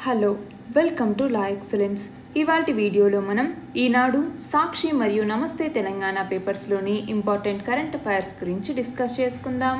hello welcome to Law Excellence ఇవాటి వీడియోలో మనం ఈనాడు సాక్షి మరియు నమస్తే తెలంగాణ పేపర్స్లోని ఇంపార్టెంట్ కరెంట్ అఫైర్స్ గురించి డిస్కస్ చేసుకుందాం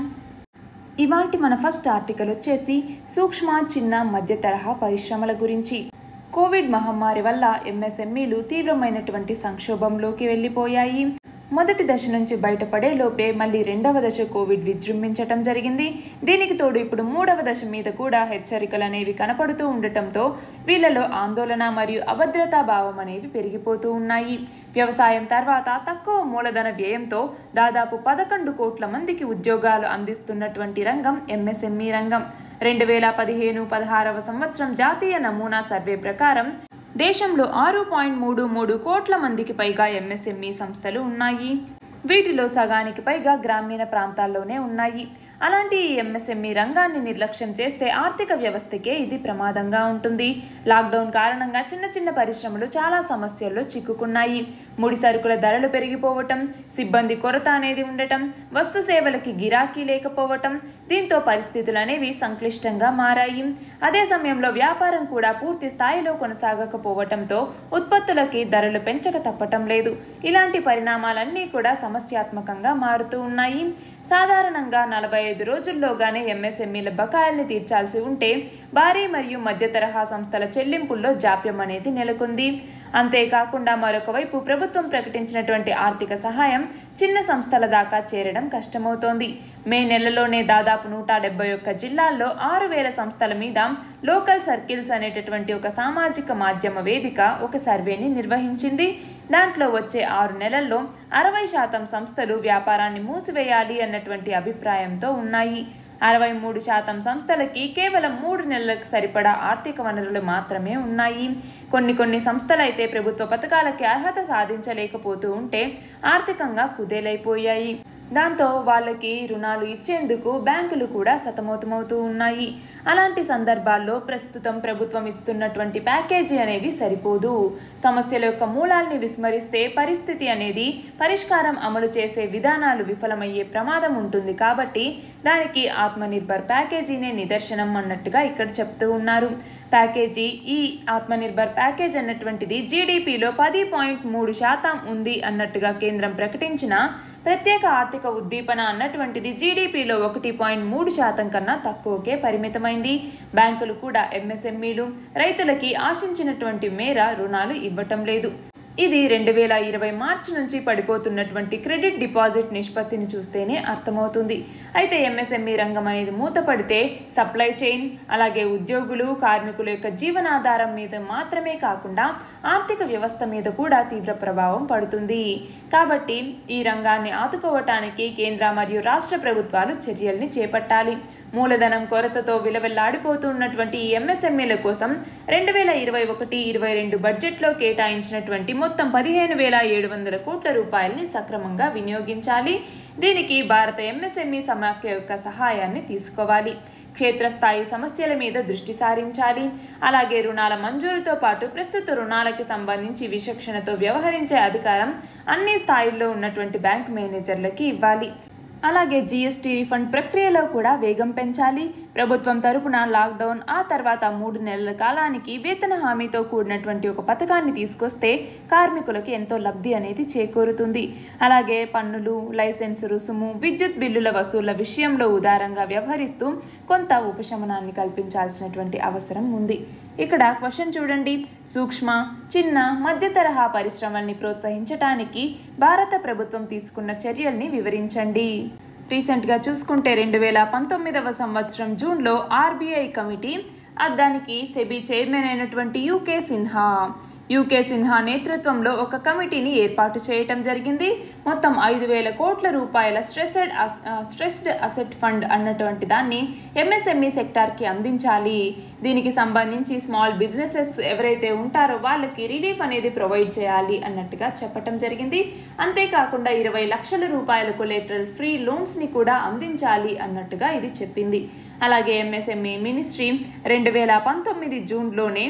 ఇవాటి మన ఫస్ట్ ఆర్టికల్ వచ్చేసి సూక్ష్మ చిన్న మధ్య తరహా పరిశ్రమల గురించి కోవిడ్ మహమ్మారి వల్ల ఎంఎస్ఎంఈలు తీవ్రమైనటువంటి సంక్షోభంలోకి వెళ్ళిపోయాయి మొదటి దశ నుంచి బయటపడే లోపే మళ్ళీ రెండవ దశ కోవిడ్ విజృంభించటం జరిగింది దీనికి తోడు ఇప్పుడు మూడవ దశ మీద కూడా హెచ్చరికలు అనేవి కనపడుతూ ఉండటంతో వీళ్ళలో ఆందోళన మరియు అభద్రతా భావం అనేవి పెరిగిపోతూ ఉన్నాయి వ్యవసాయం తర్వాత తక్కువ మూలధన వ్యయంతో దాదాపు పదకొండు కోట్ల మందికి ఉద్యోగాలు అందిస్తున్నటువంటి రంగం ఎంఎస్ఎంఈ రంగం రెండు వేల పదిహేను పదహారవ సంవత్సరం జాతీయ నమూనా సర్వే ప్రకారం దేశంలో ఆరు పాయింట్ మూడు మూడు కోట్ల మందికి పైగా ఎంఎస్ఎంఈ సంస్థలు ఉన్నాయి వీటిలో సగానికి పైగా గ్రామీణ ప్రాంతాల్లోనే ఉన్నాయి అలాంటి ఈ ఎంఎస్ఎంఈ రంగాన్ని నిర్లక్ష్యం చేస్తే ఆర్థిక వ్యవస్థకే ఇది ప్రమాదంగా ఉంటుంది లాక్డౌన్ కారణంగా చిన్న చిన్న పరిశ్రమలు చాలా సమస్యల్లో చిక్కుకున్నాయి ముడి సరుకుల ధరలు పెరిగిపోవటం సిబ్బంది కొరత అనేది ఉండటం వస్తు సేవలకి గిరాకీ లేకపోవటం దీంతో పరిస్థితులు అనేవి సంక్లిష్టంగా మారాయి అదే సమయంలో వ్యాపారం కూడా పూర్తి స్థాయిలో కొనసాగకపోవటంతో ఉత్పత్తులకి ధరలు పెంచక తప్పటం లేదు ఇలాంటి పరిణామాలన్నీ కూడా సమస్యాత్మకంగా మారుతూ ఉన్నాయి సాధారణంగా నలభై ఐదు రోజుల్లోగానే ఎంఎస్ఎంఈల బకాయిల్ని తీర్చాల్సి ఉంటే భారీ మరియు మధ్య తరహా సంస్థల చెల్లింపుల్లో జాప్యం అనేది నెలకొంది అంతేకాకుండా మరొక వైపు ప్రభుత్వం ప్రకటించినటువంటి ఆర్థిక సహాయం చిన్న సంస్థల దాకా చేరడం కష్టమవుతోంది మే నెలలోనే దాదాపు నూట డెబ్బై ఒక్క జిల్లాల్లో ఆరు వేల సంస్థల మీద లోకల్ సర్కిల్స్ అనేటటువంటి ఒక సామాజిక మాధ్యమ వేదిక ఒక సర్వేని నిర్వహించింది దాంట్లో వచ్చే ఆరు నెలల్లో అరవై శాతం సంస్థలు వ్యాపారాన్ని మూసివేయాలి అన్నటువంటి అభిప్రాయంతో ఉన్నాయి అరవై మూడు శాతం సంస్థలకి కేవలం మూడు నెలలకు సరిపడా ఆర్థిక వనరులు మాత్రమే ఉన్నాయి కొన్ని కొన్ని సంస్థలైతే ప్రభుత్వ పథకాలకి అర్హత సాధించలేకపోతూ ఉంటే ఆర్థికంగా కుదేలైపోయాయి దాంతో వాళ్ళకి రుణాలు ఇచ్చేందుకు బ్యాంకులు కూడా సతమతమవుతూ ఉన్నాయి అలాంటి సందర్భాల్లో ప్రస్తుతం ప్రభుత్వం ఇస్తున్నటువంటి ప్యాకేజీ అనేవి సరిపోదు సమస్యల యొక్క మూలాల్ని విస్మరిస్తే పరిస్థితి అనేది పరిష్కారం అమలు చేసే విధానాలు విఫలమయ్యే ప్రమాదం ఉంటుంది కాబట్టి దానికి ఆత్మనిర్భర్ ప్యాకేజీనే నిదర్శనం అన్నట్టుగా ఇక్కడ చెప్తూ ఉన్నారు ప్యాకేజీ ఈ ఆత్మనిర్భర్ ప్యాకేజ్ అన్నటువంటిది జీడిపిలో పది పాయింట్ మూడు శాతం ఉంది అన్నట్టుగా కేంద్రం ప్రకటించిన ప్రత్యేక ఆర్థిక ఉద్దీపన అన్నటువంటిది జీడిపిలో ఒకటి పాయింట్ మూడు శాతం కన్నా తక్కువకే పరిమితమైంది బ్యాంకులు కూడా ఎంఎస్ఎంఈలు రైతులకి ఆశించినటువంటి మేర రుణాలు ఇవ్వటం లేదు ఇది రెండు వేల ఇరవై మార్చి నుంచి పడిపోతున్నటువంటి క్రెడిట్ డిపాజిట్ నిష్పత్తిని చూస్తేనే అర్థమవుతుంది అయితే ఎంఎస్ఎంఈ రంగం అనేది మూతపడితే సప్లై చైన్ అలాగే ఉద్యోగులు కార్మికుల యొక్క జీవనాధారం మీద మాత్రమే కాకుండా ఆర్థిక వ్యవస్థ మీద కూడా తీవ్ర ప్రభావం పడుతుంది కాబట్టి ఈ రంగాన్ని ఆదుకోవటానికి కేంద్ర మరియు రాష్ట్ర ప్రభుత్వాలు చర్యల్ని చేపట్టాలి మూలధనం కొరతతో విలవెల్లాడిపోతున్నటువంటి ఈ ఎంఎస్ఎంఈల కోసం రెండు వేల ఇరవై ఒకటి ఇరవై రెండు బడ్జెట్లో కేటాయించినటువంటి మొత్తం పదిహేను వేల ఏడు వందల కోట్ల రూపాయలని సక్రమంగా వినియోగించాలి దీనికి భారత ఎంఎస్ఎంఈ సమాఖ్య యొక్క సహాయాన్ని తీసుకోవాలి క్షేత్రస్థాయి సమస్యల మీద దృష్టి సారించాలి అలాగే రుణాల మంజూరుతో పాటు ప్రస్తుత రుణాలకి సంబంధించి విచక్షణతో వ్యవహరించే అధికారం అన్ని స్థాయిల్లో ఉన్నటువంటి బ్యాంక్ మేనేజర్లకి ఇవ్వాలి అలాగే జీఎస్టీ రిఫండ్ ప్రక్రియలో కూడా వేగం పెంచాలి ప్రభుత్వం తరపున లాక్డౌన్ ఆ తర్వాత మూడు నెలల కాలానికి వేతన హామీతో కూడినటువంటి ఒక పథకాన్ని తీసుకొస్తే కార్మికులకు ఎంతో లబ్ధి అనేది చేకూరుతుంది అలాగే పన్నులు లైసెన్స్ రుసుము విద్యుత్ బిల్లుల వసూళ్ల విషయంలో ఉదారంగా వ్యవహరిస్తూ కొంత ఉపశమనాన్ని కల్పించాల్సినటువంటి అవసరం ఉంది ఇక్కడ క్వశ్చన్ చూడండి సూక్ష్మ చిన్న మధ్య తరహా పరిశ్రమల్ని ప్రోత్సహించడానికి భారత ప్రభుత్వం తీసుకున్న చర్యల్ని వివరించండి రీసెంట్గా చూసుకుంటే రెండు వేల పంతొమ్మిదవ సంవత్సరం జూన్లో ఆర్బీఐ కమిటీ దానికి సెబీ చైర్మన్ అయినటువంటి యూకే సిన్హా యూకే సిన్హా నేతృత్వంలో ఒక కమిటీని ఏర్పాటు చేయటం జరిగింది మొత్తం ఐదు వేల కోట్ల రూపాయల స్ట్రెస్డ్ స్ట్రెస్డ్ అసెట్ ఫండ్ అన్నటువంటి దాన్ని ఎంఎస్ఎంఈ సెక్టార్కి అందించాలి దీనికి సంబంధించి స్మాల్ బిజినెసెస్ ఎవరైతే ఉంటారో వాళ్ళకి రిలీఫ్ అనేది ప్రొవైడ్ చేయాలి అన్నట్టుగా చెప్పటం జరిగింది అంతేకాకుండా ఇరవై లక్షల రూపాయల కొలేటరల్ ఫ్రీ లోన్స్ని కూడా అందించాలి అన్నట్టుగా ఇది చెప్పింది అలాగే ఎంఎస్ఎంఈ మినిస్ట్రీ రెండు వేల పంతొమ్మిది జూన్లోనే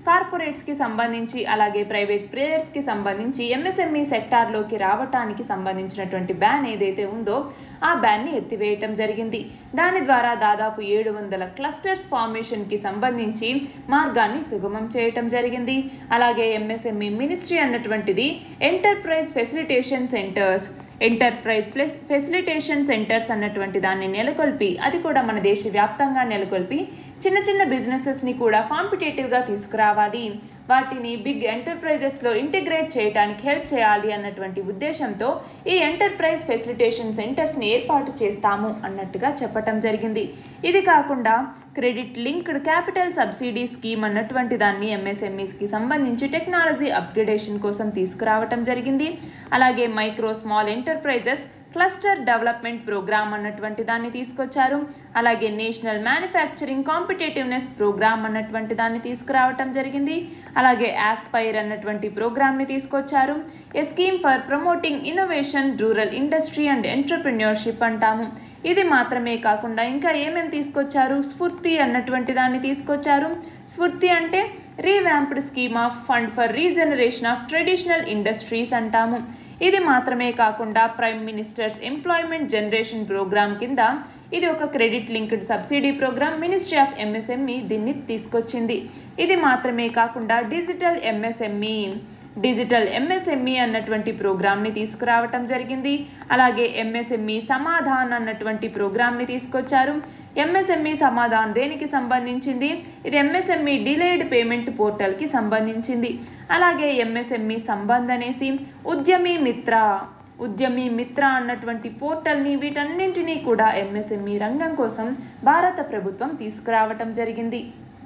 కార్పొరేట్స్కి సంబంధించి అలాగే ప్రైవేట్ ప్లేయర్స్కి సంబంధించి ఎంఎస్ఎంఈ సెక్టార్లోకి రావటానికి సంబంధించినటువంటి బ్యాన్ ఏదైతే ఉందో ఆ బ్యాన్ని ఎత్తివేయటం జరిగింది దాని ద్వారా దాదాపు ఏడు వందల క్లస్టర్స్ ఫార్మేషన్కి సంబంధించి మార్గాన్ని సుగమం చేయటం జరిగింది అలాగే ఎంఎస్ఎంఈ మినిస్ట్రీ అన్నటువంటిది enterprise facilitation centres enterprise plus facilitation centres అన్నటువంటి దాన్ని నెలకొల్పి అది కూడా మన దేశవ్యాప్తంగా నెలకొల్పి చిన్న చిన్న బిజినెసెస్ని కూడా కాంపిటేటివ్గా తీసుకురావాలి వాటిని బిగ్ ఎంటర్ప్రైజెస్లో ఇంటిగ్రేట్ చేయడానికి హెల్ప్ చేయాలి అన్నటువంటి ఉద్దేశంతో ఈ ఎంటర్ప్రైజ్ ఫెసిలిటేషన్ సెంటర్స్ని ఏర్పాటు చేస్తాము అన్నట్టుగా చెప్పటం జరిగింది ఇది కాకుండా credit linked capital subsidy scheme అన్నటువంటి దాన్ని ఎంఎస్ఎంఈస్కి సంబంధించి టెక్నాలజీ అప్గ్రేడేషన్ కోసం తీసుకురావటం జరిగింది అలాగే micro small enterprises cluster development programme అన్నటువంటి దాన్ని తీసుకొచ్చారు అలాగే నేషనల్ మ్యానుఫ్యాక్చరింగ్ కాంపిటేటివ్నెస్ ప్రోగ్రామ్ అన్నటువంటి దాన్ని తీసుకురావటం జరిగింది అలాగే ఆస్పైర్ అన్నటువంటి ప్రోగ్రామ్ని తీసుకొచ్చారు a scheme for promoting innovation rural industry and entrepreneurship అంటాము ఇది మాత్రమే కాకుండా ఇంకా ఏమేమి తీసుకొచ్చారు స్ఫూర్తి అన్నటువంటి దాన్ని తీసుకొచ్చారు స్ఫూర్తి అంటే revamped scheme of fund for regeneration of traditional industries అంటాము ఇది మాత్రమే కాకుండా prime minister's employment generation programme కింద ఇది ఒక credit linked subsidy programme ministry of MSME దీన్ని తీసుకొచ్చింది ఇది మాత్రమే కాకుండా డిజిటల్ ఎంఎస్ఎంఈ డిజిటల్ ఎంఎస్ఎంఈ అన్నటువంటి ప్రోగ్రామ్ని తీసుకురావటం జరిగింది అలాగే ఎంఎస్ఎంఈ సమాధాన్ అన్నటువంటి ప్రోగ్రామ్ని తీసుకొచ్చారు ఎంఎస్ఎంఈ సమాధాన్ దేనికి సంబంధించింది ఇది ఎంఎస్ఎంఈ డిలేడ్ పేమెంట్ పోర్టల్కి సంబంధించింది అలాగే ఎంఎస్ఎంఈ సంబంధ్ అనేసి ఉద్యమీ మిత్ర ఉద్యమీ మిత్ర అన్నటువంటి పోర్టల్ని వీటన్నింటినీ కూడా ఎంఎస్ఎంఈ రంగం కోసం భారత ప్రభుత్వం తీసుకురావటం జరిగింది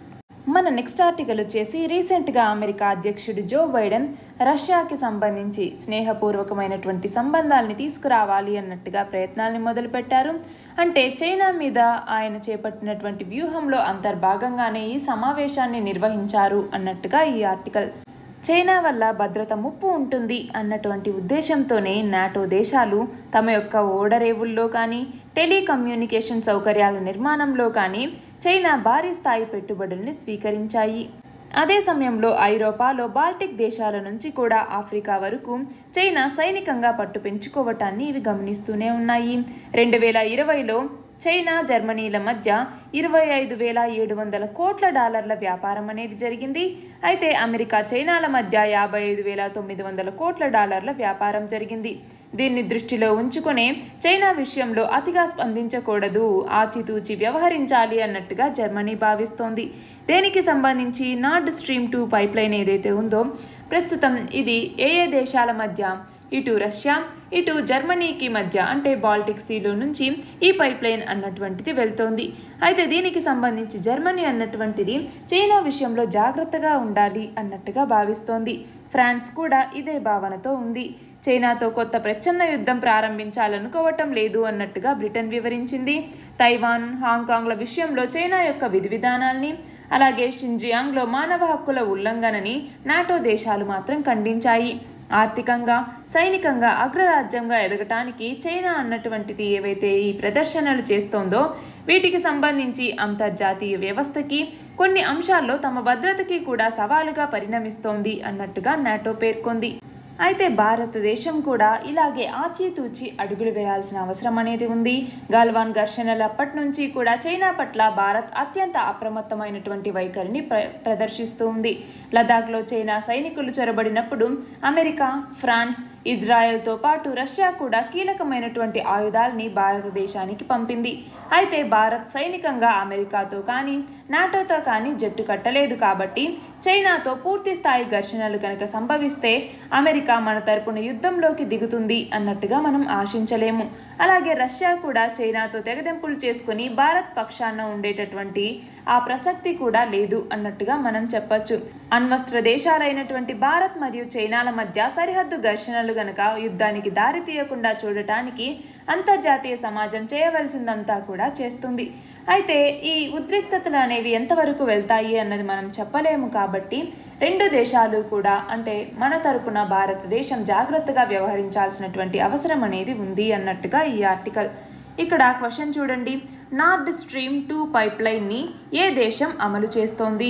మన నెక్స్ట్ ఆర్టికల్ వచ్చేసి రీసెంట్గా అమెరికా అధ్యక్షుడు జో బైడెన్ రష్యాకి సంబంధించి స్నేహపూర్వకమైనటువంటి సంబంధాలని తీసుకురావాలి అన్నట్టుగా ప్రయత్నాల్ని మొదలుపెట్టారు అంటే చైనా మీద ఆయన చేపట్టినటువంటి వ్యూహంలో అంతర్భాగంగానే ఈ సమావేశాన్ని నిర్వహించారు అన్నట్టుగా ఈ ఆర్టికల్ చైనా వల్ల భద్రత ముప్పు ఉంటుంది అన్నటువంటి ఉద్దేశంతోనే నాటో దేశాలు తమ యొక్క ఓడరేవుల్లో కానీ టెలికమ్యూనికేషన్ సౌకర్యాల నిర్మాణంలో కానీ చైనా భారీ స్థాయి పెట్టుబడుల్ని స్వీకరించాయి అదే సమయంలో ఐరోపాలో బాల్టిక్ దేశాల నుంచి కూడా ఆఫ్రికా వరకు చైనా సైనికంగా పట్టు పెంచుకోవటాన్ని ఇవి గమనిస్తూనే ఉన్నాయి రెండు వేల ఇరవైలో చైనా జర్మనీల మధ్య ఇరవై ఐదు వేల ఏడు వందల కోట్ల డాలర్ల వ్యాపారం అనేది జరిగింది అయితే అమెరికా చైనాల మధ్య యాభై ఐదు వేల తొమ్మిది వందల కోట్ల డాలర్ల వ్యాపారం జరిగింది దీన్ని దృష్టిలో ఉంచుకునే చైనా విషయంలో అతిగా స్పందించకూడదు ఆచితూచి వ్యవహరించాలి అన్నట్టుగా జర్మనీ భావిస్తోంది దేనికి సంబంధించి Nord Stream two pipeline ఏదైతే ఉందో ప్రస్తుతం ఇది ఏ ఏ దేశాల మధ్య ఇటు రష్యా ఇటు జర్మనీకి మధ్య అంటే బాల్టిక్ సీలో నుంచి ఈ పైప్ లైన్ అన్నటువంటిది వెళ్తోంది అయితే దీనికి సంబంధించి జర్మనీ అన్నటువంటిది చైనా విషయంలో జాగ్రత్తగా ఉండాలి అన్నట్టుగా భావిస్తోంది ఫ్రాన్స్ కూడా ఇదే భావనతో ఉంది చైనాతో కొత్త ప్రచ్ఛన్న యుద్ధం ప్రారంభించాలనుకోవటం లేదు అన్నట్టుగా బ్రిటన్ వివరించింది తైవాన్ హాంకాంగ్ల విషయంలో చైనా యొక్క విధి విధానాల్ని అలాగే షింజియాంగ్లో మానవ హక్కుల ఉల్లంఘనని నాటో దేశాలు మాత్రం ఖండించాయి ఆర్థికంగా సైనికంగా అగ్రరాజ్యంగా ఎదగటానికి చైనా అన్నటువంటిది ఏవైతే ఈ ప్రదర్శనలు చేస్తోందో వీటికి సంబంధించి అంతర్జాతీయ వ్యవస్థకి కొన్ని అంశాల్లో తమ భద్రతకి కూడా సవాలుగా పరిణమిస్తోంది అన్నట్టుగా నాటో పేర్కొంది అయితే భారతదేశం కూడా ఇలాగే ఆచితూచి అడుగులు వేయాల్సిన అవసరం అనేది ఉంది గల్వాన్ ఘర్షణలు అప్పటి నుంచి కూడా చైనా పట్ల భారత్ అత్యంత అప్రమత్తమైనటువంటి వైఖరిని ప్ర ప్రదర్శిస్తూ ఉంది లదాఖ్లో చైనా సైనికులు చొరబడినప్పుడు అమెరికా ఫ్రాన్స్ ఇజ్రాయెల్తో పాటు రష్యా కూడా కీలకమైనటువంటి ఆయుధాలని భారతదేశానికి పంపింది అయితే భారత్ సైనికంగా అమెరికాతో కానీ నాటోతో కానీ జట్టు కట్టలేదు కాబట్టి చైనాతో పూర్తి స్థాయి ఘర్షణలు కనుక సంభవిస్తే అమెరికా మన తరపున యుద్ధంలోకి దిగుతుంది అన్నట్టుగా మనం ఆశించలేము అలాగే రష్యా కూడా చైనాతో తెగదెంపులు చేసుకుని భారత్ పక్షాన ఉండేటటువంటి ఆ ప్రసక్తి కూడా లేదు అన్నట్టుగా మనం చెప్పచ్చు అణ్వస్త్ర దేశాలైనటువంటి భారత్ మరియు చైనాల మధ్య సరిహద్దు ఘర్షణలు గనక యుద్ధానికి దారి తీయకుండా చూడటానికి అంతర్జాతీయ సమాజం చేయవలసిందంతా కూడా చేస్తుంది అయితే ఈ ఉద్రిక్తతలు అనేవి ఎంతవరకు వెళ్తాయి అన్నది మనం చెప్పలేము కాబట్టి రెండు దేశాలు కూడా అంటే మన తరపున భారతదేశం జాగ్రత్తగా వ్యవహరించాల్సినటువంటి అవసరం అనేది ఉంది అన్నట్టుగా ఈ ఆర్టికల్ ఇక్కడ క్వశ్చన్ చూడండి నార్డ్ స్ట్రీమ్ టూ పైప్ లైన్ని ఏ దేశం అమలు చేస్తోంది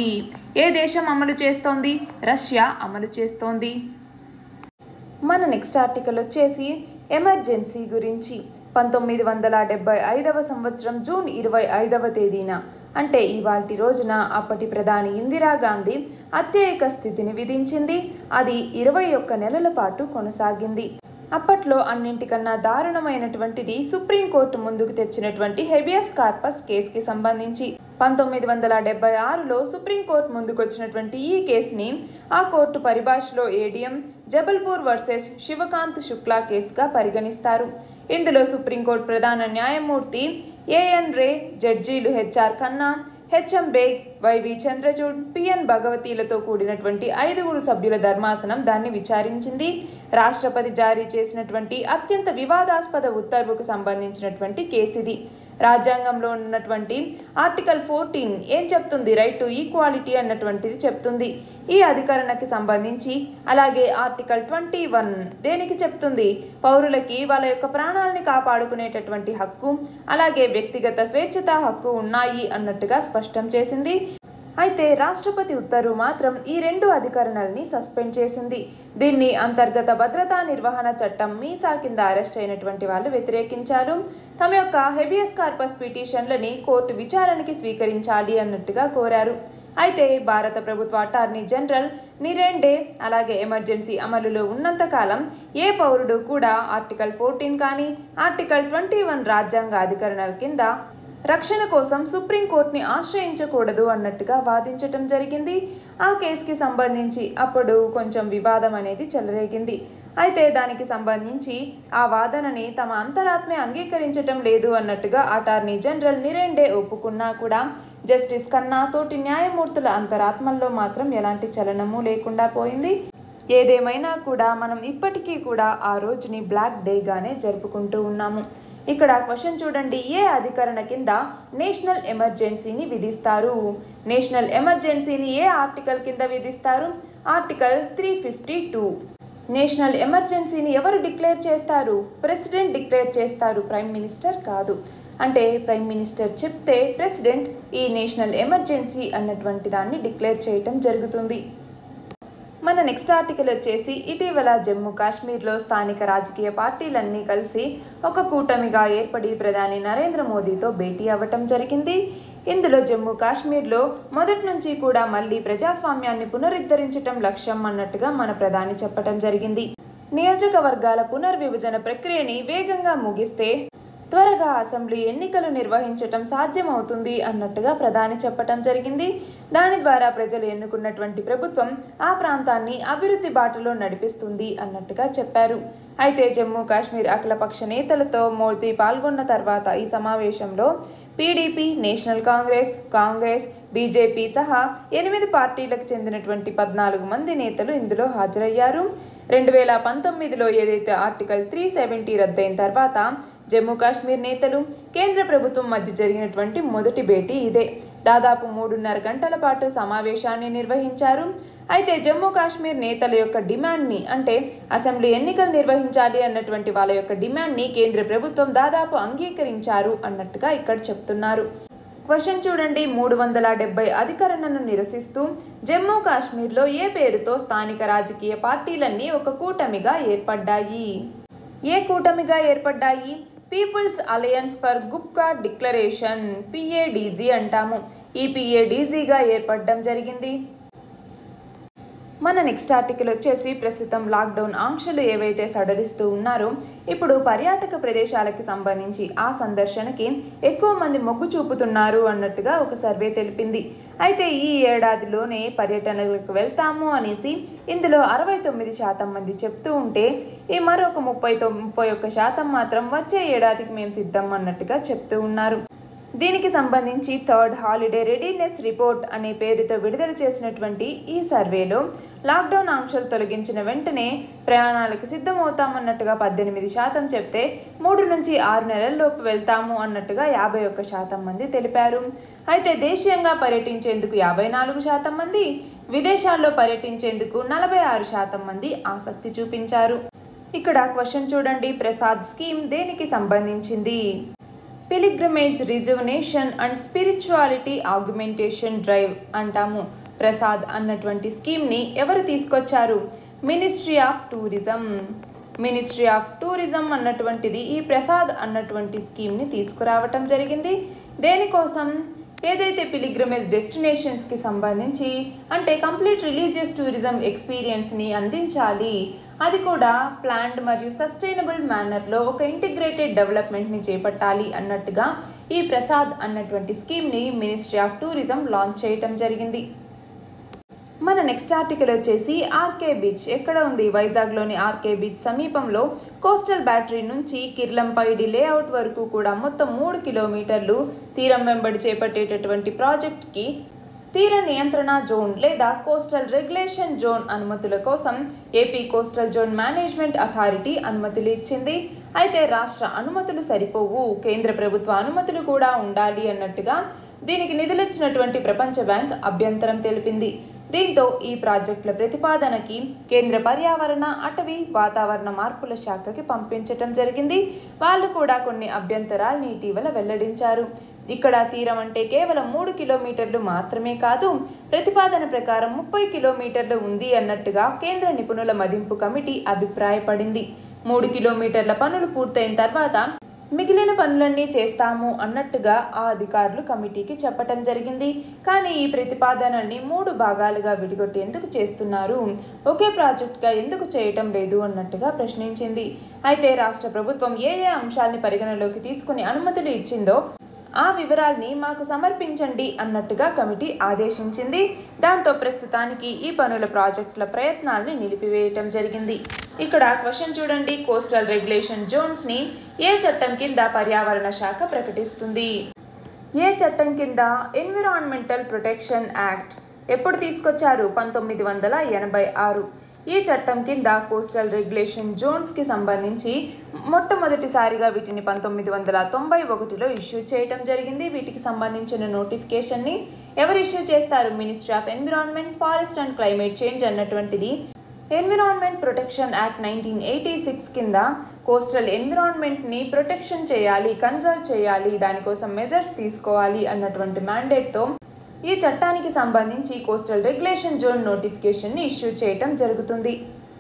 ఏ దేశం అమలు చేస్తోంది రష్యా అమలు చేస్తోంది మన నెక్స్ట్ ఆర్టికల్ వచ్చేసి ఎమర్జెన్సీ గురించి పంతొమ్మిది వందల డెబ్బై ఐదవ సంవత్సరం జూన్ ఇరవై ఐదవ తేదీన అంటే ఇవాటి రోజున అప్పటి ప్రధాని ఇందిరాగాంధీ అత్యయిక స్థితిని విధించింది అది ఇరవై ఒక్క నెలల పాటు కొనసాగింది అప్పట్లో అన్నింటికన్నా దారుణమైనటువంటిది సుప్రీంకోర్టు ముందుకు తెచ్చినటువంటి హెబియస్ కార్పస్ కేసుకి సంబంధించి పంతొమ్మిది వందల డెబ్బై ఆరులో సుప్రీంకోర్టు ముందుకు వచ్చినటువంటి ఈ కేసుని ఆ కోర్టు పరిభాషలో ఏడిఎం జబల్పూర్ వర్సెస్ శివకాంత్ శుక్లా కేసుగా పరిగణిస్తారు ఇందులో సుప్రీంకోర్టు ప్రధాన న్యాయమూర్తి ఏఎన్ రే జడ్జీలు H R Khanna H M Beg Y V Chandrachud P N భగవతీలతో కూడినటువంటి ఐదుగురు సభ్యుల ధర్మాసనం దాన్ని విచారించింది రాష్ట్రపతి జారీ చేసినటువంటి అత్యంత వివాదాస్పద ఉత్తర్వుకు సంబంధించినటువంటి కేసు ఇది రాజ్యాంగంలో ఉన్నటువంటి ఆర్టికల్ ఫోర్టీన్ ఏం చెప్తుంది రైట్ టు ఈక్వాలిటీ అన్నటువంటిది చెప్తుంది ఈ అధికరణకి సంబంధించి అలాగే ఆర్టికల్ ట్వంటీ వన్ దేనికి చెప్తుంది పౌరులకి వాళ్ళ యొక్క ప్రాణాలని కాపాడుకునేటటువంటి హక్కు అలాగే వ్యక్తిగత స్వేచ్ఛత హక్కు ఉన్నాయి అన్నట్టుగా స్పష్టం చేసింది అయితే రాష్ట్రపతి ఉత్తర్వు మాత్రం ఈ రెండు అధికరణల్ని సస్పెండ్ చేసింది దీన్ని అంతర్గత భద్రతా నిర్వహణ చట్టం మీసా కింద అరెస్ట్ అయినటువంటి వాళ్ళు వ్యతిరేకించారు తమ యొక్క హెబియస్ కార్పస్ పిటిషన్లని కోర్టు విచారణకి స్వీకరించాలి అన్నట్టుగా కోరారు అయితే భారత ప్రభుత్వ అటార్నీ జనరల్ నిరేండే అలాగే ఎమర్జెన్సీ అమలులో ఉన్నంతకాలం ఏ పౌరుడు కూడా ఆర్టికల్ ఫోర్టీన్ కానీ ఆర్టికల్ ట్వంటీ వన్ రాజ్యాంగ అధికరణల కింద రక్షణ కోసం సుప్రీంకోర్టుని ఆశ్రయించకూడదు అన్నట్టుగా వాదించటం జరిగింది ఆ కేసుకి సంబంధించి అప్పుడు కొంచెం వివాదం అనేది చెలరేగింది అయితే దానికి సంబంధించి ఆ వాదనని తమ అంతరాత్మే అంగీకరించటం లేదు అన్నట్టుగా అటార్నీ జనరల్ నిరెండే ఒప్పుకున్నా కూడా జస్టిస్ కన్నా తోటి న్యాయమూర్తుల అంతరాత్మల్లో మాత్రం ఎలాంటి చలనము లేకుండా పోయింది ఏదేమైనా కూడా మనం ఇప్పటికీ కూడా ఆ రోజుని బ్లాక్ డేగానే జరుపుకుంటూ ఉన్నాము ఇక్కడ క్వశ్చన్ చూడండి ఏ అధికరణ కింద నేషనల్ ఎమర్జెన్సీని విధిస్తారు నేషనల్ ఎమర్జెన్సీని ఏ ఆర్టికల్ కింద విధిస్తారు article three fifty two national ఎమర్జెన్సీని ఎవరు డిక్లేర్ చేస్తారు ప్రెసిడెంట్ డిక్లేర్ చేస్తారు ప్రైమ్ మినిస్టర్ కాదు అంటే ప్రైమ్ మినిస్టర్ చెప్తే ప్రెసిడెంట్ ఈ నేషనల్ ఎమర్జెన్సీ అన్నటువంటి దాన్ని డిక్లేర్ చేయటం జరుగుతుంది మన నెక్స్ట్ ఆర్టికల్ వచ్చేసి ఇటీవల జమ్మూ కాశ్మీర్లో స్థానిక రాజకీయ పార్టీలన్నీ కలిసి ఒక కూటమిగా ఏర్పడి ప్రధాని నరేంద్ర మోదీతో భేటీ అవ్వటం జరిగింది ఇందులో జమ్మూ కాశ్మీర్లో మొదటి నుంచి కూడా మళ్ళీ ప్రజాస్వామ్యాన్ని పునరుద్ధరించటం లక్ష్యం అన్నట్టుగా మన ప్రధాని చెప్పటం జరిగింది నియోజకవర్గాల పునర్విభజన ప్రక్రియని వేగంగా ముగిస్తే త్వరగా అసెంబ్లీ ఎన్నికలు నిర్వహించటం సాధ్యమవుతుంది అన్నట్టుగా ప్రధాని చెప్పటం జరిగింది దాని ద్వారా ప్రజలు ఎన్నుకున్నటువంటి ప్రభుత్వం ఆ ప్రాంతాన్ని అభివృద్ధి బాటలో నడిపిస్తుంది అన్నట్టుగా చెప్పారు అయితే జమ్మూ కాశ్మీర్ అఖిలపక్ష నేతలతో మోదీ పాల్గొన్న తర్వాత ఈ సమావేశంలో పీడీపీ నేషనల్ కాంగ్రెస్ కాంగ్రెస్ బీజేపీ సహా ఎనిమిది పార్టీలకు చెందినటువంటి పద్నాలుగు మంది నేతలు ఇందులో హాజరయ్యారు రెండు వేల పంతొమ్మిదిలో ఏదైతే ఆర్టికల్ త్రీ సెవెంటీ రద్దయిన తర్వాత జమ్మూ కాశ్మీర్ నేతలు కేంద్ర ప్రభుత్వం మధ్య జరిగినటువంటి మొదటి భేటీ ఇదే దాదాపు మూడున్నర గంటల పాటు సమావేశాన్ని నిర్వహించారు అయితే జమ్మూ కాశ్మీర్ నేతల యొక్క డిమాండ్ని అంటే అసెంబ్లీ ఎన్నికలు నిర్వహించాలి అన్నటువంటి వాళ్ళ యొక్క డిమాండ్ని కేంద్ర ప్రభుత్వం దాదాపు అంగీకరించారు అన్నట్టుగా ఇక్కడ చెప్తున్నారు క్వశ్చన్ చూడండి మూడు వందల డెబ్బై అధికరణను నిరసిస్తూ జమ్మూ కాశ్మీర్లో ఏ పేరుతో స్థానిక రాజకీయ పార్టీలన్నీ ఒక కూటమిగా ఏర్పడ్డాయి ఏ కూటమిగా ఏర్పడ్డాయి people's alliance for Gupkar declaration పిఏడిజీ అంటాము ఈ పిఏడిజీగా ఏర్పడడం జరిగింది మన నెక్స్ట్ ఆర్టికల్ వచ్చేసి ప్రస్తుతం లాక్డౌన్ ఆంక్షలు ఏవైతే సడలిస్తూ ఉన్నారో ఇప్పుడు పర్యాటక ప్రదేశాలకి సంబంధించి ఆ సందర్శనకి ఎక్కువ మంది మొగ్గు చూపుతున్నారు అన్నట్టుగా ఒక సర్వే తెలిపింది అయితే ఈ ఏడాదిలోనే పర్యటనలకు వెళ్తాము అనేసి ఇందులో అరవై తొమ్మిది శాతం మంది చెప్తూ ఉంటే ఈ మరొక ముప్పై తొ ముప్పై ఒక్క శాతం మాత్రం వచ్చే ఏడాదికి మేము సిద్ధం అన్నట్టుగా చెప్తూ ఉన్నారు దీనికి సంబంధించి థర్డ్ హాలిడే రెడీనెస్ రిపోర్ట్ అనే పేరుతో విడుదల చేసినటువంటి ఈ సర్వేలో లాక్డౌన్ ఆంక్షలు తొలగించిన వెంటనే ప్రయాణాలకు సిద్ధమవుతామన్నట్టుగా పద్దెనిమిది శాతం చెప్తే మూడు నుంచి ఆరు నెలల్లోపు వెళ్తాము అన్నట్టుగా యాభై ఒక్క శాతం మంది తెలిపారు అయితే దేశీయంగా పర్యటించేందుకు యాభై నాలుగు శాతం మంది విదేశాల్లో పర్యటించేందుకు నలభై ఆరు శాతం మంది ఆసక్తి చూపించారు ఇక్కడ క్వశ్చన్ చూడండి ప్రసాద్ స్కీమ్ దేనికి సంబంధించింది pilgrimage rejuvenation and spirituality augmentation drive అంటాము ప్రసాద్ అన్నటువంటి స్కీమ్ని ఎవరు తీసుకొచ్చారు ministry of tourism ministry of tourism అన్నటువంటిది ఈ ప్రసాద్ అన్నటువంటి స్కీమ్ని తీసుకురావటం జరిగింది దేనికోసం ఏదైతే పిలిగ్రమేజ్ డెస్టినేషన్స్కి సంబంధించి అంటే కంప్లీట్ రిలీజియస్ టూరిజం ఎక్స్పీరియన్స్ని అందించాలి అది కూడా ప్లాండ్ మరియు సస్టైనబుల్ మేనర్లో ఒక ఇంటిగ్రేటెడ్ డెవలప్మెంట్ని చేపట్టాలి అన్నట్టుగా ఈ ప్రసాద్ అన్నటువంటి స్కీమ్ని మినిస్ట్రీ ఆఫ్ టూరిజం లాంచ్ చేయటం జరిగింది మన నెక్స్ట్ ఆర్టికల్ వచ్చేసి ఆర్కే బీచ్ ఎక్కడ ఉంది వైజాగ్లోని ఆర్కే బీచ్ సమీపంలో కోస్టల్ బ్యాటరీ నుంచి కిర్లంపైడి లేఅవుట్ వరకు కూడా మొత్తం మూడు కిలోమీటర్లు తీరం వెంబడి చేపట్టేటటువంటి ప్రాజెక్ట్కి తీర నియంత్రణ జోన్ లేదా కోస్టల్ రెగ్యులేషన్ జోన్ అనుమతుల కోసం AP coastal zone management authority అనుమతులు ఇచ్చింది అయితే రాష్ట్ర అనుమతులు సరిపోవు కేంద్ర ప్రభుత్వ అనుమతులు కూడా ఉండాలి అన్నట్టుగా దీనికి నిధులిచ్చినటువంటి ప్రపంచ బ్యాంక్ అభ్యంతరం తెలిపింది దీంతో ఈ ప్రాజెక్టుల ప్రతిపాదనకి కేంద్ర పర్యావరణ అటవీ వాతావరణ మార్పుల శాఖకి పంపించటం జరిగింది వాళ్ళు కూడా కొన్ని అభ్యంతరాలను ఇటీవల వెల్లడించారు ఇక్కడ తీరం అంటే కేవలం మూడు కిలోమీటర్లు మాత్రమే కాదు ప్రతిపాదన ప్రకారం ముప్పై కిలోమీటర్లు ఉంది అన్నట్టుగా కేంద్ర నిపుణుల మదింపు కమిటీ అభిప్రాయపడింది మూడు కిలోమీటర్ల పనులు పూర్తయిన తర్వాత మిగిలిన పనులన్నీ చేస్తాము అన్నట్టుగా ఆ అధికారులు కమిటీకి చెప్పటం జరిగింది కానీ ఈ ప్రతిపాదనల్ని మూడు భాగాలుగా విడిగొట్టి ఎందుకు చేస్తున్నారు ఒకే ప్రాజెక్ట్గా ఎందుకు చేయటం లేదు అన్నట్టుగా ప్రశ్నించింది అయితే రాష్ట్ర ప్రభుత్వం ఏ ఏ అంశాల్ని పరిగణలోకి తీసుకుని అనుమతులు ఇచ్చిందో ఆ వివరాల్ని మాకు సమర్పించండి అన్నట్టుగా కమిటీ ఆదేశించింది దాంతో ప్రస్తుతానికి ఈ పనుల ప్రాజెక్టుల ప్రయత్నాల్ని నిలిపివేయటం జరిగింది ఇక్కడ క్వశ్చన్ చూడండి కోస్టల్ రెగ్యులేషన్ జోన్స్ని ఏ చట్టం కింద పర్యావరణ శాఖ ప్రకటిస్తుంది ఏ చట్టం కింద ఎన్విరాన్మెంటల్ ప్రొటెక్షన్ యాక్ట్ ఎప్పుడు తీసుకొచ్చారు పంతొమ్మిది వందల ఎనభై ఆరు ఈ చట్టం కింద కోస్టల్ రెగ్యులేషన్ జోన్స్కి సంబంధించి మొట్టమొదటిసారిగా వీటిని పంతొమ్మిది వందల తొంభై ఒకటిలో ఇష్యూ చేయటం జరిగింది వీటికి సంబంధించిన నోటిఫికేషన్ని ఎవరు ఇష్యూ చేస్తారు ministry of environment forest and climate change అన్నటువంటిది environment protection act nineteen eighty six కింద కోస్టల్ ఎన్విరాన్మెంట్ని ప్రొటెక్షన్ చేయాలి కన్జర్వ్ చేయాలి దానికోసం మెజర్స్ తీసుకోవాలి అన్నటువంటి మ్యాండేట్తో ఈ చట్టానికి సంబంధించి కోస్టల్ రెగ్యులేషన్ జోన్ నోటిఫికేషన్ని ఇష్యూ చేయటం జరుగుతుంది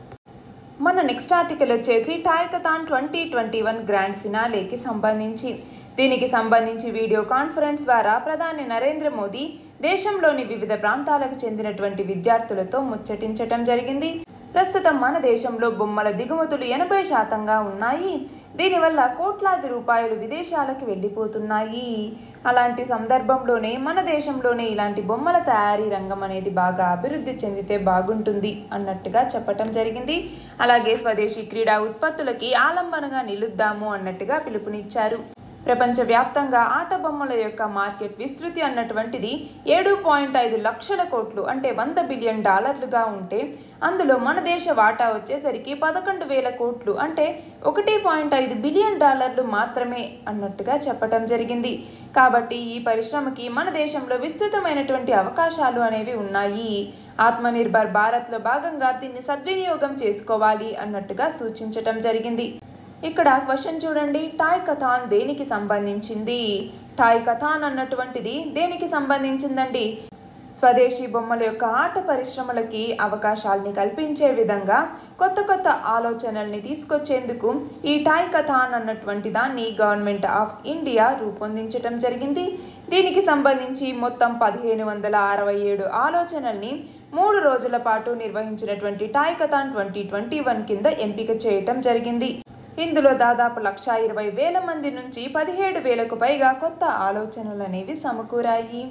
మన నెక్స్ట్ ఆర్టికల్ వచ్చేసి toycathon twenty twenty one grand ఫినాలేకి సంబంధించి దీనికి సంబంధించి వీడియో కాన్ఫరెన్స్ ద్వారా ప్రధాని నరేంద్ర మోదీ దేశంలోని వివిధ ప్రాంతాలకు చెందినటువంటి విద్యార్థులతో ముచ్చటించటం జరిగింది ప్రస్తుతం మన దేశంలో బొమ్మల దిగుమతులు ఎనభై శాతంగా ఉన్నాయి దీనివల్ల కోట్లాది రూపాయలు విదేశాలకు వెళ్ళిపోతున్నాయి అలాంటి సందర్భంలోనే మన దేశంలోనే ఇలాంటి బొమ్మల తయారీ రంగం అనేది బాగా అభివృద్ధి చెందితే బాగుంటుంది అన్నట్టుగా చెప్పటం జరిగింది అలాగే స్వదేశీ క్రీడా ఉత్పత్తులకి ఆలంబనగా నిలుద్దాము అన్నట్టుగా పిలుపునిచ్చారు ప్రపంచవ్యాప్తంగా ఆట బొమ్మల యొక్క మార్కెట్ విస్తృతి అన్నటువంటిది ఏడు పాయింట్ ఐదు లక్షల కోట్లు అంటే వంద బిలియన్ డాలర్లుగా ఉంటే అందులో మన దేశ వాటా వచ్చేసరికి పదకొండు వేల కోట్లు అంటే ఒకటి పాయింట్ ఐదు బిలియన్ డాలర్లు మాత్రమే అన్నట్టుగా చెప్పటం జరిగింది కాబట్టి ఈ పరిశ్రమకి మన దేశంలో విస్తృతమైనటువంటి అవకాశాలు అనేవి ఉన్నాయి ఆత్మనిర్భర్ భారత్లో భాగంగా దీన్ని సద్వినియోగం చేసుకోవాలి అన్నట్టుగా సూచించటం జరిగింది ఇక్కడ క్వశ్చన్ చూడండి టాయ్ కథాన్ దేనికి సంబంధించింది టాయ్ కథాన్ అన్నటువంటిది దేనికి సంబంధించిందండి స్వదేశీ బొమ్మల యొక్క ఆట పరిశ్రమలకి అవకాశాల్ని కల్పించే విధంగా కొత్త కొత్త ఆలోచనల్ని తీసుకొచ్చేందుకు ఈ టాయ్ కథాన్ అన్నటువంటి దాన్ని గవర్నమెంట్ ఆఫ్ ఇండియా రూపొందించటం జరిగింది దీనికి సంబంధించి మొత్తం పదిహేను వందల అరవై ఏడు ఆలోచనల్ని మూడు రోజుల పాటు నిర్వహించినటువంటి toycathon twenty twenty one కింద ఎంపిక చేయటం జరిగింది ఇందులో దాదాపు లక్ష ఇరవై వేల మంది నుంచి పదిహేడు వేలకు పైగా కొత్త ఆలోచనలు అనేవి సమకూరాయి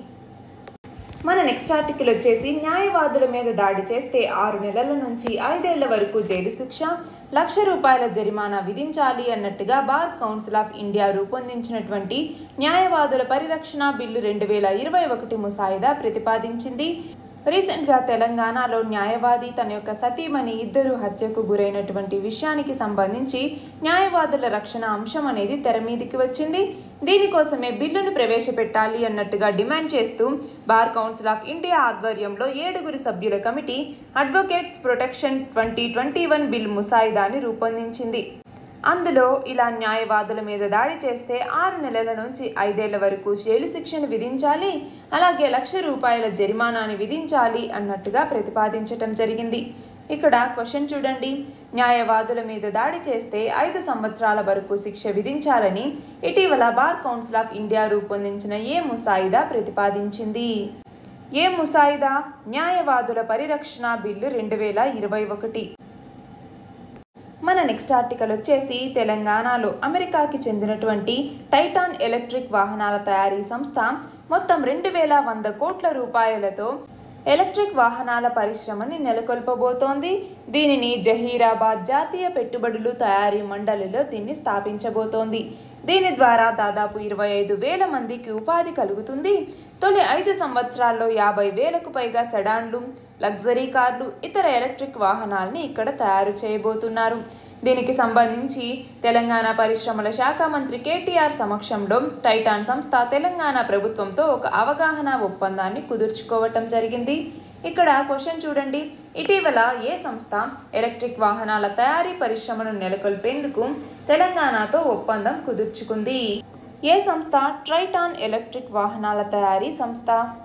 మన నెక్స్ట్ ఆర్టికల్ వచ్చేసి న్యాయవాదుల మీద దాడి చేస్తే ఆరు నెలల నుంచి ఐదేళ్ల వరకు జైలు శిక్ష లక్ష రూపాయల జరిమానా విధించాలి అన్నట్టుగా బార్ కౌన్సిల్ ఆఫ్ ఇండియా రూపొందించినటువంటి న్యాయవాదుల పరిరక్షణ బిల్లు రెండు వేల ఇరవై ఒకటి ముసాయిదా ప్రతిపాదించింది రీసెంట్గా తెలంగాణలో న్యాయవాది తన యొక్క సతీమణి ఇద్దరు హత్యకు గురైనటువంటి విషయానికి సంబంధించి న్యాయవాదుల రక్షణ అంశం అనేది తెర మీదికి వచ్చింది దీనికోసమే బిల్లును ప్రవేశపెట్టాలి అన్నట్టుగా డిమాండ్ చేస్తూ బార్ కౌన్సిల్ ఆఫ్ ఇండియా ఆధ్వర్యంలో ఏడుగురు సభ్యుల committee advocates protection twenty twenty one bill ముసాయిదాని రూపొందించింది అందులో ఇలా న్యాయవాదుల మీద దాడి చేస్తే ఆరు నెలల నుంచి ఐదేళ్ల వరకు జైలు శిక్షను విధించాలి అలాగే లక్ష రూపాయల జరిమానాని విధించాలి అన్నట్టుగా ప్రతిపాదించటం జరిగింది ఇక్కడ క్వశ్చన్ చూడండి న్యాయవాదుల మీద దాడి చేస్తే ఐదు సంవత్సరాల వరకు శిక్ష విధించాలని ఇటీవల బార్ కౌన్సిల్ ఆఫ్ ఇండియా రూపొందించిన ఏ ముసాయిదా ప్రతిపాదించింది ఏ ముసాయిదా న్యాయవాదుల పరిరక్షణ బిల్లు రెండు వేల ఇరవై ఒకటి మన నెక్స్ట్ ఆర్టికల్ వచ్చేసి తెలంగాణలో అమెరికాకి చెందినటువంటి టైటాన్ ఎలక్ట్రిక్ వాహనాల తయారీ సంస్థ మొత్తం రెండు వేల వంద కోట్ల రూపాయలతో ఎలక్ట్రిక్ వాహనాల పరిశ్రమని నెలకొల్పబోతోంది దీనిని జహీరాబాద్ జాతీయ పెట్టుబడులు తయారీ మండలిలో దీన్ని స్థాపించబోతోంది దీని ద్వారా దాదాపు ఇరవై ఐదు వేల మందికి ఉపాధి కలుగుతుంది తొలి ఐదు సంవత్సరాల్లో యాభై వేలకు పైగా సెడాన్లు లగ్జరీ కార్లు ఇతర ఎలక్ట్రిక్ వాహనాల్ని ఇక్కడ తయారు చేయబోతున్నారు దీనికి సంబంధించి తెలంగాణ పరిశ్రమల శాఖ మంత్రి కేటీఆర్ సమక్షంలో టైటాన్ సంస్థ తెలంగాణ ప్రభుత్వంతో ఒక అవగాహన ఒప్పందాన్ని కుదుర్చుకోవటం జరిగింది ఇక్కడ క్వశ్చన్ చూడండి ఇటీవల ఏ సంస్థ ఎలక్ట్రిక్ వాహనాల తయారీ పరిశ్రమను నెలకొల్పేందుకు తెలంగాణతో ఒప్పందం కుదుర్చుకుంది ఏ సంస్థ ట్రైటాన్ ఎలక్ట్రిక్ వాహనాల తయారీ సంస్థ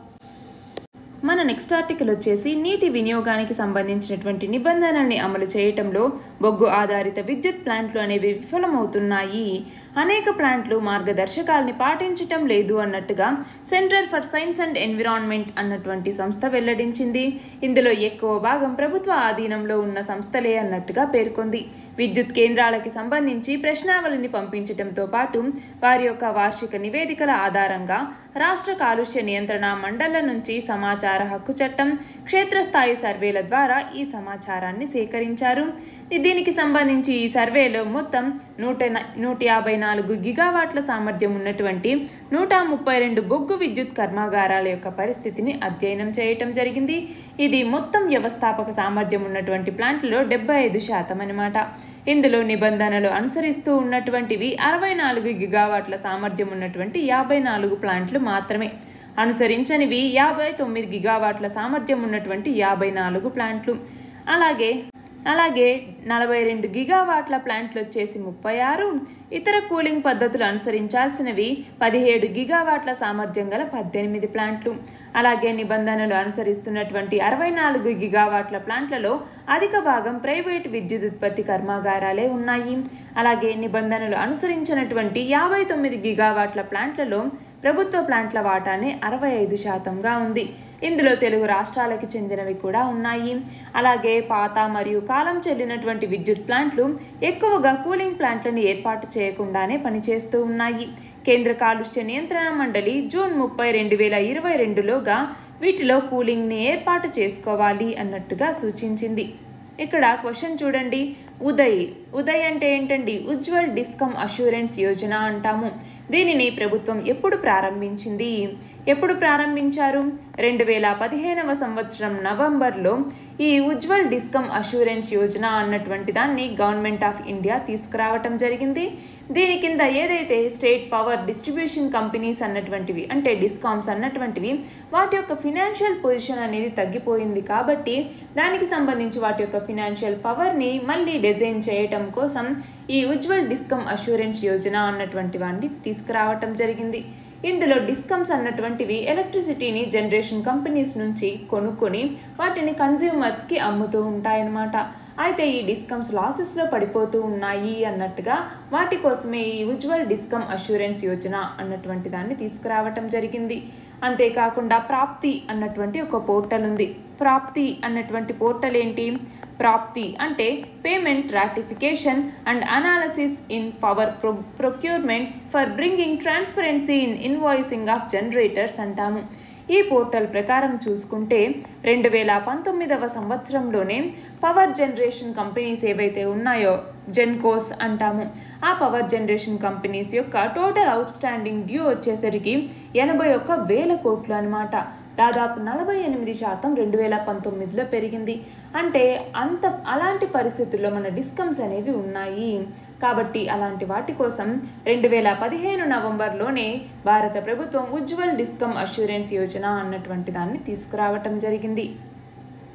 మన నెక్స్ట్ ఆర్టికల్ వచ్చేసి నీటి వినియోగానికి సంబంధించినటువంటి నిబంధనల్ని అమలు చేయటంలో బొగ్గు ఆధారిత విద్యుత్ ప్లాంట్లు అనేవి విఫలమవుతున్నాయి అనేక ప్లాంట్లు మార్గదర్శకాల్ని పాటించటం లేదు అన్నట్టుగా Centre for Science and Environment అన్నటువంటి సంస్థ వెల్లడించింది ఇందులో ఎక్కువ భాగం ప్రభుత్వ ఆధీనంలో ఉన్న సంస్థలే అన్నట్టుగా పేర్కొంది విద్యుత్ కేంద్రాలకి సంబంధించి ప్రశ్నావళిని పంపించడంతో పాటు వారి యొక్క వార్షిక నివేదికల ఆధారంగా రాష్ట్ర కాలుష్య నియంత్రణ మండళ్ల నుంచి సమాచార హక్కు చట్టం క్షేత్రస్థాయి సర్వేల ద్వారా ఈ సమాచారాన్ని సేకరించారు దీనికి సంబంధించి ఈ సర్వేలో మొత్తం నూట నూట యాభై నాలుగు గిగావాట్ల సామర్థ్యం ఉన్నటువంటి నూట ముప్పై రెండు బొగ్గు విద్యుత్ కర్మాగారాల యొక్క పరిస్థితిని అధ్యయనం చేయటం జరిగింది ఇది మొత్తం వ్యవస్థాపక సామర్థ్యం ఉన్నటువంటి ప్లాంట్లలో డెబ్బై ఐదు శాతం అనమాట ఇందులో నిబంధనలు అనుసరిస్తూ ఉన్నటువంటివి అరవై నాలుగు గిగావాట్ల సామర్థ్యం ఉన్నటువంటి యాభై నాలుగు ప్లాంట్లు మాత్రమే అనుసరించనివి యాభై తొమ్మిది గిగావాట్ల సామర్థ్యం ఉన్నటువంటి యాభై నాలుగు ప్లాంట్లు అలాగే అలాగే నలభై రెండు గిగావాట్ల ప్లాంట్లు వచ్చేసి ముప్పై ఆరు ఇతర కూలింగ్ పద్ధతులు అనుసరించాల్సినవి పదిహేడు గిగావాట్ల సామర్థ్యం గల పద్దెనిమిది ప్లాంట్లు అలాగే నిబంధనలు అనుసరిస్తున్నటువంటి అరవై నాలుగు గిగావాట్ల ప్లాంట్లలో అధిక భాగం ప్రైవేట్ విద్యుత్ ఉత్పత్తి కర్మాగారాలే ఉన్నాయి అలాగే నిబంధనలు అనుసరించినటువంటి యాభై తొమ్మిది గిగావాట్ల ప్లాంట్లలో ప్రభుత్వ ప్లాంట్ల వాటానే అరవై ఐదు శాతంగా ఉంది ఇందులో తెలుగు రాష్ట్రాలకి చెందినవి కూడా ఉన్నాయి అలాగే పాత మరియు కాలం చెల్లినటువంటి విద్యుత్ ప్లాంట్లు ఎక్కువగా కూలింగ్ ప్లాంట్లను ఏర్పాటు చేయకుండానే పనిచేస్తూ ఉన్నాయి కేంద్ర కాలుష్య నియంత్రణ మండలి జూన్ ముప్పై రెండు వేల ఇరవై రెండులోగా వీటిలో కూలింగ్ని ఏర్పాటు చేసుకోవాలి అన్నట్టుగా సూచించింది ఇక్కడ క్వశ్చన్ చూడండి ఉదయ్ ఉదయ్ అంటే ఏంటండి ఉజ్వల్ డిస్కమ్ అష్యూరెన్స్ యోజన అంటాము దీనిని ప్రభుత్వం ఎప్పుడు ప్రారంభించింది ఎప్పుడు ప్రారంభించారు రెండు వేల పదిహేనవ సంవత్సరం నవంబర్లో ఈ ఉజ్వల్ డిస్కమ్ అష్యూరెన్స్ యోజన అన్నటువంటి దాన్ని గవర్నమెంట్ ఆఫ్ ఇండియా తీసుకురావటం జరిగింది దీని కింద ఏదైతే స్టేట్ పవర్ డిస్ట్రిబ్యూషన్ కంపెనీస్ అన్నటువంటివి అంటే డిస్కామ్స్ అన్నటువంటివి వాటి యొక్క ఫినాన్షియల్ పొజిషన్ అనేది తగ్గిపోయింది కాబట్టి దానికి సంబంధించి వాటి యొక్క ఫినాన్షియల్ పవర్ని మళ్ళీ డిజైన్ చేయటం కోసం ఈ ఉజ్వల్ డిస్కమ్ అష్యూరెన్స్ యోజన అన్నటువంటి వాటిని తీసుకురావటం జరిగింది ఇందులో డిస్కమ్స్ అన్నటువంటివి ఎలక్ట్రిసిటీని జనరేషన్ కంపెనీస్ నుంచి కొనుక్కొని వాటిని కన్జ్యూమర్స్కి అమ్ముతూ ఉంటాయన్నమాట అయితే ఈ డిస్కమ్స్ లాసెస్లో పడిపోతూ ఉన్నాయి అన్నట్టుగా వాటి కోసమే ఈ ఉజ్వల్ డిస్కమ్ అష్యూరెన్స్ యోజన అన్నటువంటి దాన్ని తీసుకురావటం జరిగింది అంతేకాకుండా ప్రాప్తి అన్నటువంటి ఒక పోర్టల్ ఉంది ప్రాప్తి అన్నటువంటి పోర్టల్ ఏంటి ప్రాప్తి అంటే payment ratification and analysis in power pro procurement for bringing transparency in invoicing of generators అంటాము ఈ పోర్టల్ ప్రకారం చూసుకుంటే రెండు వేల పంతొమ్మిదవ సంవత్సరంలోనే పవర్ జనరేషన్ కంపెనీస్ ఏవైతే ఉన్నాయో జెన్కోస్ అంటాము ఆ పవర్ జనరేషన్ కంపెనీస్ యొక్క టోటల్ అవుట్ స్టాండింగ్ డ్యూ వచ్చేసరికి ఎనభై ఒక్క వేల కోట్లు అనమాట దాదాపు నలభై ఎనిమిది శాతం రెండు వేల పంతొమ్మిదిలో పెరిగింది అంటే అంత అలాంటి పరిస్థితుల్లో మన డిస్కమ్స్ అనేవి ఉన్నాయి కాబట్టి అలాంటి వాటి కోసం రెండు వేల పదిహేను నవంబర్లోనే భారత ప్రభుత్వం ఉజ్వల్ డిస్కమ్ అష్యూరెన్స్ యోజన అన్నటువంటి దాన్ని తీసుకురావటం జరిగింది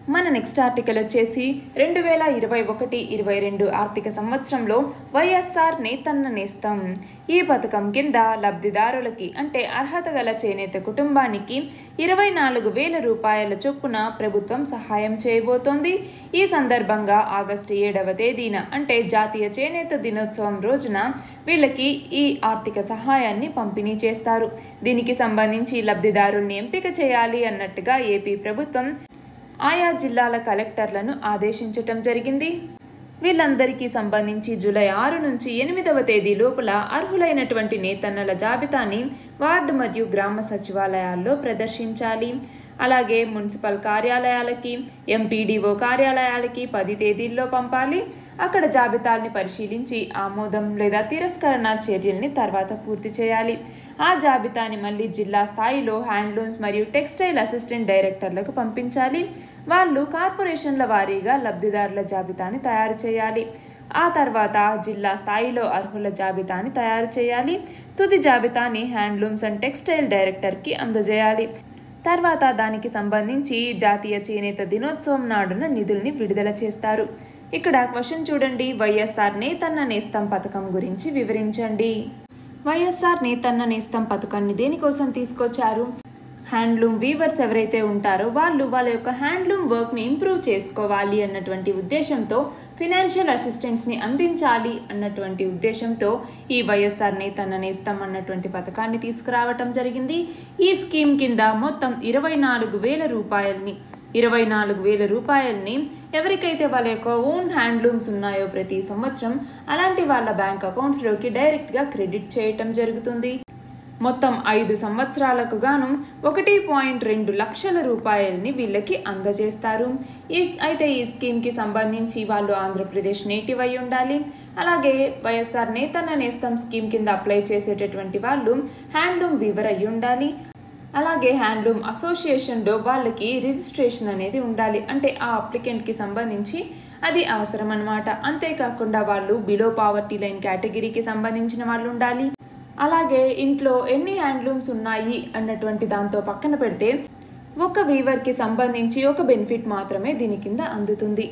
మన నెక్స్ట్ ఆర్టికల్ వచ్చేసి రెండు వేల ఇరవై ఒకటి ఇరవై రెండు ఆర్థిక సంవత్సరంలో వైఎస్ఆర్ నేతన్న నేస్తం ఈ పథకం కింద లబ్ధిదారులకి అంటే అర్హత గల చేనేత కుటుంబానికి ఇరవై నాలుగు వేల రూపాయల చొప్పున ప్రభుత్వం సహాయం చేయబోతోంది ఈ సందర్భంగా ఆగస్టు ఏడవ తేదీన అంటే జాతీయ చేనేత దినోత్సవం రోజున వీళ్ళకి ఈ ఆర్థిక సహాయాన్ని పంపిణీ చేస్తారు దీనికి సంబంధించి లబ్ధిదారుల్ని ఎంపిక చేయాలి అన్నట్టుగా ఏపీ ప్రభుత్వం ఆయా జిల్లాల కలెక్టర్లను ఆదేశించటం జరిగింది వీళ్ళందరికీ సంబంధించి జూలై ఆరు నుంచి ఎనిమిదవ తేదీ లోపల అర్హులైనటువంటి నేతన్నల జాబితాని వార్డు మరియు గ్రామ సచివాలయాల్లో ప్రదర్శించాలి అలాగే మున్సిపల్ కార్యాలయాలకి ఎంపీడీఓ కార్యాలయాలకి పది తేదీల్లో పంపాలి అక్కడ జాబితాల్ని పరిశీలించి ఆమోదం లేదా తిరస్కరణ చర్యల్ని తర్వాత పూర్తి చేయాలి ఆ జాబితాని మళ్ళీ జిల్లా స్థాయిలో హ్యాండ్లూమ్స్ మరియు టెక్స్టైల్ అసిస్టెంట్ డైరెక్టర్లకు పంపించాలి వాళ్ళు కార్పొరేషన్ల వారీగా లబ్ధిదారుల జాబితాని తయారు చేయాలి ఆ తర్వాత జిల్లా స్థాయిలో అర్హుల జాబితాని తయారు చేయాలి తుది జాబితాని హ్యాండ్లూమ్స్ అండ్ టెక్స్టైల్ డైరెక్టర్కి అందజేయాలి తర్వాత దానికి సంబంధించి జాతీయ చేనేత దినోత్సవం నాడున నిధుల్ని విడుదల చేస్తారు ఇక్కడ క్వశ్చన్ చూడండి వైఎస్ఆర్ నేతన్న నేస్తం పథకం గురించి వివరించండి వైఎస్ఆర్ నేతన్న నేస్తం పథకాన్ని దేనికోసం తీసుకొచ్చారు హ్యాండ్లూమ్ వీవర్స్ ఎవరైతే ఉంటారో వాళ్ళు వాళ్ళ యొక్క హ్యాండ్లూమ్ వర్క్ని ఇంప్రూవ్ చేసుకోవాలి అన్నటువంటి ఉద్దేశంతో ఫినాన్షియల్ అసిస్టెన్స్ని అందించాలి అన్నటువంటి ఉద్దేశంతో ఈ వైఎస్ఆర్ నేతన్న నేస్తం అన్నటువంటి పథకాన్ని తీసుకురావటం జరిగింది ఈ స్కీమ్ కింద మొత్తం ఇరవై నాలుగు వేల రూపాయలని ఇరవై నాలుగు వేల రూపాయలని ఎవరికైతే వాళ్ళ యొక్క ఓన్ హ్యాండ్లూమ్స్ ఉన్నాయో ప్రతి సంవత్సరం అలాంటి వాళ్ళ బ్యాంక్ అకౌంట్స్లోకి డైరెక్ట్గా క్రెడిట్ చేయటం జరుగుతుంది మొత్తం ఐదు సంవత్సరాలకు గాను ఒకటి పాయింట్ రెండు లక్షల రూపాయలని వీళ్ళకి అందజేస్తారు ఈ అయితే ఈ స్కీమ్కి సంబంధించి వాళ్ళు ఆంధ్రప్రదేశ్ నేటివ్ అయి ఉండాలి అలాగే వైఎస్ఆర్ నేతన్న నేస్తం స్కీమ్ కింద అప్లై చేసేటటువంటి వాళ్ళు హ్యాండ్లూమ్ వీవర్ అయి ఉండాలి అలాగే హ్యాండ్లూమ్ అసోసియేషన్లో వాళ్ళకి రిజిస్ట్రేషన్ అనేది ఉండాలి అంటే ఆ అప్లికెంట్కి సంబంధించి అది అవసరం అనమాట అంతేకాకుండా వాళ్ళు బిలో పావర్టీ లైన్ కేటగిరీకి సంబంధించిన వాళ్ళు ఉండాలి అలాగే ఇంట్లో ఎన్ని హ్యాండ్లూమ్స్ ఉన్నాయి అన్నటువంటి దాంతో పక్కన పెడితే ఒక వీవర్కి సంబంధించి ఒక బెనిఫిట్ మాత్రమే దీని కింద అందుతుంది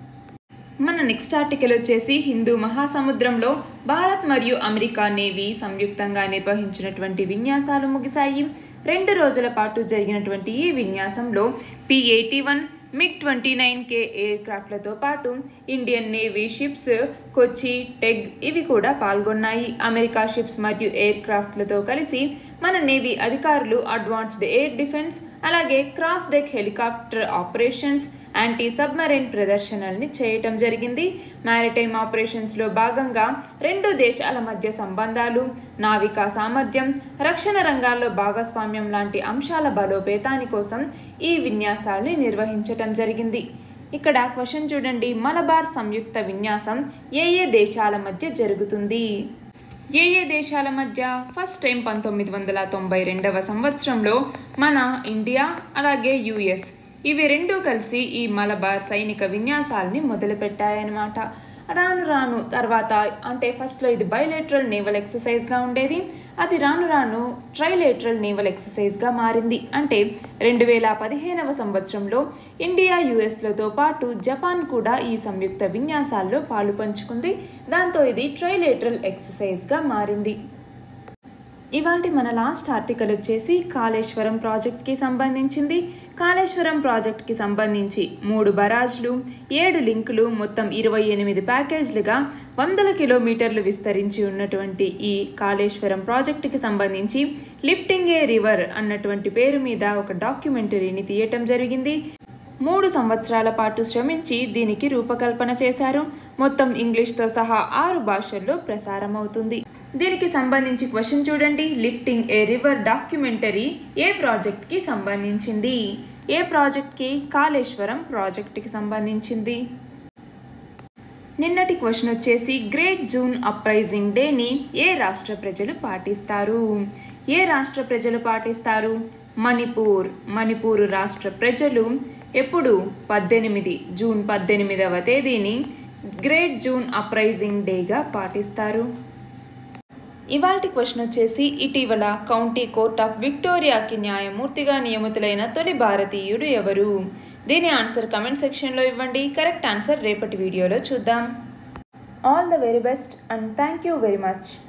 మన నెక్స్ట్ ఆర్టికల్ వచ్చేసి హిందూ మహాసముద్రంలో భారత్ మరియు అమెరికా నేవీ సంయుక్తంగా నిర్వహించినటువంటి విన్యాసాలు ముగిశాయి రెండు రోజుల పాటు జరిగినటువంటి ఈ విన్యాసంలో P eighty one MiG twenty nine K ఎయిర్ క్రాఫ్ట్లతో పాటు Indian navy ships Kochi Teg ఇవి కూడా పాల్గొన్నాయి అమెరికా షిప్స్ మరియు ఎయిర్ క్రాఫ్ట్లతో కలిసి మన నేవీ అధికారులు అడ్వాన్స్డ్ ఎయిర్ డిఫెన్స్ అలాగే cross deck helicopter operations anti submarine ప్రదర్శనల్ని చేయటం జరిగింది మ్యారిటైమ్ ఆపరేషన్స్లో భాగంగా రెండు దేశాల మధ్య సంబంధాలు నావికా సామర్థ్యం రక్షణ రంగాల్లో భాగస్వామ్యం లాంటి అంశాల బలోపేతాని కోసం ఈ విన్యాసాల్ని నిర్వహించటం జరిగింది ఇక్కడ క్వశ్చన్ చూడండి మలబార్ సంయుక్త విన్యాసం ఏ ఏ దేశాల మధ్య జరుగుతుంది ఏ ఏ దేశాల మధ్య ఫస్ట్ టైం పంతొమ్మిది వందల తొంభై రెండవ సంవత్సరంలో మన ఇండియా అలాగే యుఎస్ ఇవి రెండూ కలిసి ఈ మలబార్ సైనిక విన్యాసాల్ని మొదలుపెట్టాయన్నమాట రాను రాను తర్వాత అంటే ఫస్ట్లో ఇది బైలేటరల్ నేవల్ ఎక్సర్సైజ్గా ఉండేది అది రాను రాను ట్రైలేటరల్ నేవల్ ఎక్సర్సైజ్గా మారింది అంటే రెండు వేల పదిహేనవ సంవత్సరంలో ఇండియా యుఎస్లతో పాటు జపాన్ కూడా ఈ సంయుక్త విన్యాసాల్లో పాలు పంచుకుంది దాంతో ఇది ట్రైలేటరల్ ఎక్సర్సైజ్గా మారింది ఇవాళ మన లాస్ట్ ఆర్టికల్ వచ్చేసి కాళేశ్వరం ప్రాజెక్ట్కి సంబంధించింది కాళేశ్వరం ప్రాజెక్ట్కి సంబంధించి మూడు బరాజ్లు ఏడు లింకులు మొత్తం ఇరవై ఎనిమిది ప్యాకేజ్లుగా వందల కిలోమీటర్లు విస్తరించి ఉన్నటువంటి ఈ కాళేశ్వరం ప్రాజెక్టుకి సంబంధించి లిఫ్టింగ్ ఏ రివర్ అన్నటువంటి పేరు మీద ఒక డాక్యుమెంటరీని తీయటం జరిగింది మూడు సంవత్సరాల పాటు శ్రమించి దీనికి రూపకల్పన చేశారు మొత్తం ఇంగ్లీష్తో సహా ఆరు భాషల్లో ప్రసారం అవుతుంది దీనికి సంబంధించి క్వశ్చన్ చూడండి లిఫ్టింగ్ ఏ రివర్ డాక్యుమెంటరీ ఏ ప్రాజెక్ట్కి సంబంధించింది ఏ ప్రాజెక్ట్కి కాళేశ్వరం ప్రాజెక్ట్కి సంబంధించింది నిన్నటి క్వశ్చన్ వచ్చేసి గ్రేట్ జూన్ అప్రైజింగ్ డేని ఏ రాష్ట్ర ప్రజలు పాటిస్తారు ఏ రాష్ట్ర ప్రజలు పాటిస్తారు మణిపూర్ మణిపూర్ రాష్ట్ర ప్రజలు ఎప్పుడు పద్దెనిమిది జూన్ పద్దెనిమిదవ తేదీని గ్రేట్ జూన్ అప్రైజింగ్ డేగా పాటిస్తారు ఇవాల్టి క్వశ్చన్ వచ్చేసి ఇటీవల కౌంటీ కోర్ట్ ఆఫ్ విక్టోరియాకి న్యాయమూర్తిగా నియమితులైన తొలి భారతీయుడు ఎవరు దీని ఆన్సర్ కమెంట్ సెక్షన్లో ఇవ్వండి కరెక్ట్ ఆన్సర్ రేపటి వీడియోలో చూద్దాం all the very best and thank you very much